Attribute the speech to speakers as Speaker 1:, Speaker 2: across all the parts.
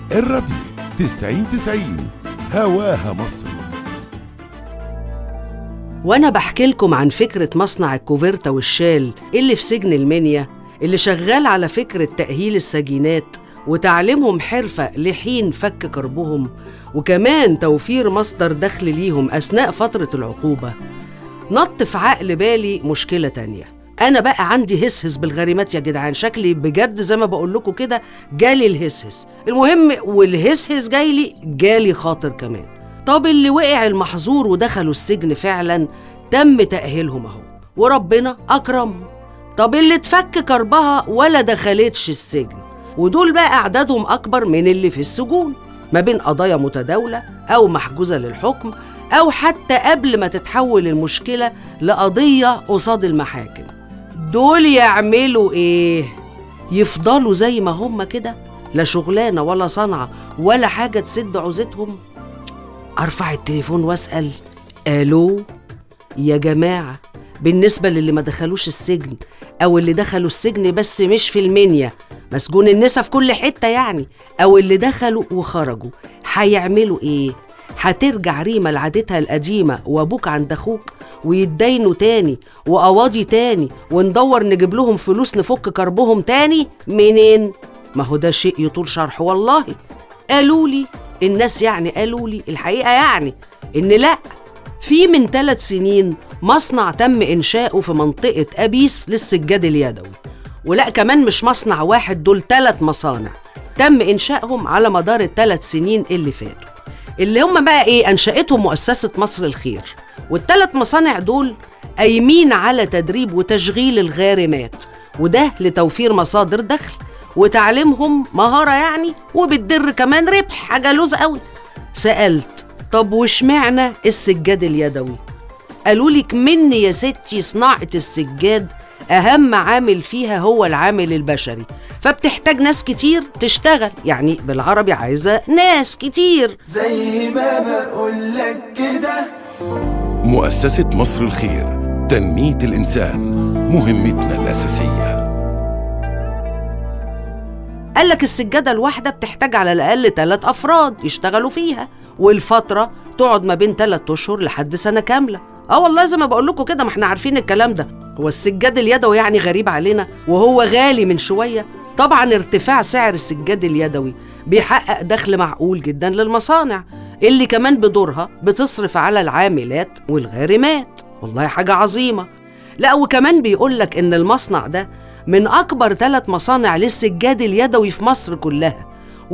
Speaker 1: الراديو 90 90 هواها مصر
Speaker 2: وانا بحكي لكم عن فكره مصنع الكوفرتا والشال اللي في سجن المنيا اللي شغال على فكره تاهيل السجينات وتعليمهم حرفه لحين فك كربهم وكمان توفير مصدر دخل ليهم اثناء فتره العقوبه نط في عقل بالي مشكله تانية انا بقى عندي هسهس بالغريمات يا جدعان شكلي بجد زي ما بقول لكم كده جالي الهسهس المهم والهسهس جاي لي جالي خاطر كمان طب اللي وقع المحظور ودخلوا السجن فعلا تم تأهيلهم اهو وربنا أكرمهم طب اللي اتفك كربها ولا دخلتش السجن ودول بقى أعدادهم أكبر من اللي في السجون ما بين قضايا متداولة أو محجوزة للحكم أو حتى قبل ما تتحول المشكلة لقضية قصاد المحاكم دول يعملوا إيه؟ يفضلوا زي ما هم كده لا شغلانة ولا صنعة ولا حاجة تسد عوزتهم ارفع التليفون واسال الو يا جماعه بالنسبه للي ما دخلوش السجن او اللي دخلوا السجن بس مش في المنيا مسجون النسا في كل حته يعني او اللي دخلوا وخرجوا هيعملوا ايه هترجع ريما لعادتها القديمه وابوك عند اخوك ويتداينوا تاني وقواضي تاني وندور نجيب لهم فلوس نفك كربهم تاني منين ما هو ده شيء يطول شرحه والله قالوا لي الناس يعني قالوا لي الحقيقه يعني ان لا في من ثلاث سنين مصنع تم انشاؤه في منطقه ابيس للسجاد اليدوي ولا كمان مش مصنع واحد دول ثلاث مصانع تم انشائهم على مدار الثلاث سنين اللي فاتوا اللي هم بقى ايه انشاتهم مؤسسه مصر الخير والثلاث مصانع دول قايمين على تدريب وتشغيل الغارمات وده لتوفير مصادر دخل وتعليمهم مهارة يعني وبتدر كمان ربح حاجة لوز قوي سألت طب واشمعنى السجاد اليدوي قالوا لك مني يا ستي صناعة السجاد أهم عامل فيها هو العامل البشري فبتحتاج ناس كتير تشتغل يعني بالعربي عايزة ناس كتير
Speaker 3: زي ما بقولك كده
Speaker 1: مؤسسة مصر الخير تنمية الإنسان مهمتنا الأساسية
Speaker 2: قال لك السجادة الواحدة بتحتاج على الأقل ثلاث أفراد يشتغلوا فيها والفترة تقعد ما بين ثلاث أشهر لحد سنة كاملة اه والله زي ما بقول لكم كده ما احنا عارفين الكلام ده هو السجاد اليدوي يعني غريب علينا وهو غالي من شوية طبعا ارتفاع سعر السجاد اليدوي بيحقق دخل معقول جدا للمصانع اللي كمان بدورها بتصرف على العاملات والغارمات والله حاجة عظيمة لا وكمان بيقول لك ان المصنع ده من اكبر ثلاث مصانع للسجاد اليدوي في مصر كلها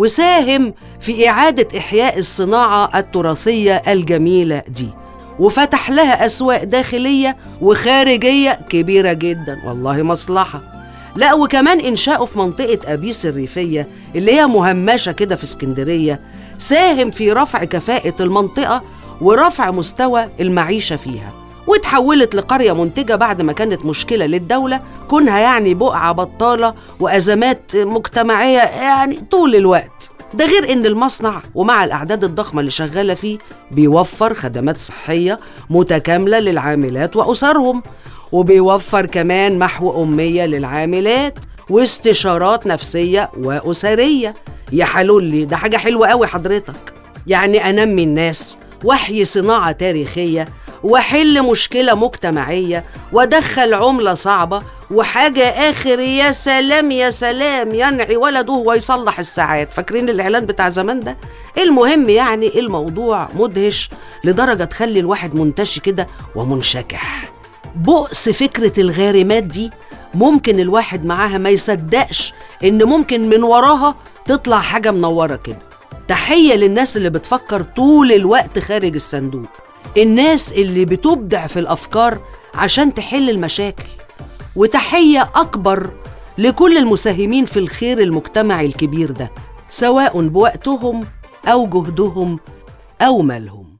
Speaker 2: وساهم في اعاده احياء الصناعه التراثيه الجميله دي وفتح لها اسواق داخليه وخارجيه كبيره جدا والله مصلحه لا وكمان انشاؤه في منطقه ابيس الريفيه اللي هي مهمشه كده في اسكندريه ساهم في رفع كفاءه المنطقه ورفع مستوى المعيشه فيها واتحولت لقرية منتجة بعد ما كانت مشكلة للدولة كونها يعني بقعة بطالة وأزمات مجتمعية يعني طول الوقت ده غير إن المصنع ومع الأعداد الضخمة اللي شغالة فيه بيوفر خدمات صحية متكاملة للعاملات وأسرهم وبيوفر كمان محو أمية للعاملات واستشارات نفسية وأسرية يا حلولي ده حاجة حلوة قوي حضرتك يعني أنمي الناس وحي صناعة تاريخية واحل مشكلة مجتمعية وادخل عملة صعبة وحاجة آخر يا سلام يا سلام ينعي ولده ويصلح الساعات فاكرين الإعلان بتاع زمان ده المهم يعني الموضوع مدهش لدرجة تخلي الواحد منتشي كده ومنشكح بؤس فكرة الغارمات دي ممكن الواحد معاها ما يصدقش إن ممكن من وراها تطلع حاجة منورة كده تحية للناس اللي بتفكر طول الوقت خارج الصندوق الناس اللي بتبدع في الافكار عشان تحل المشاكل وتحيه اكبر لكل المساهمين في الخير المجتمعي الكبير ده سواء بوقتهم او جهدهم او مالهم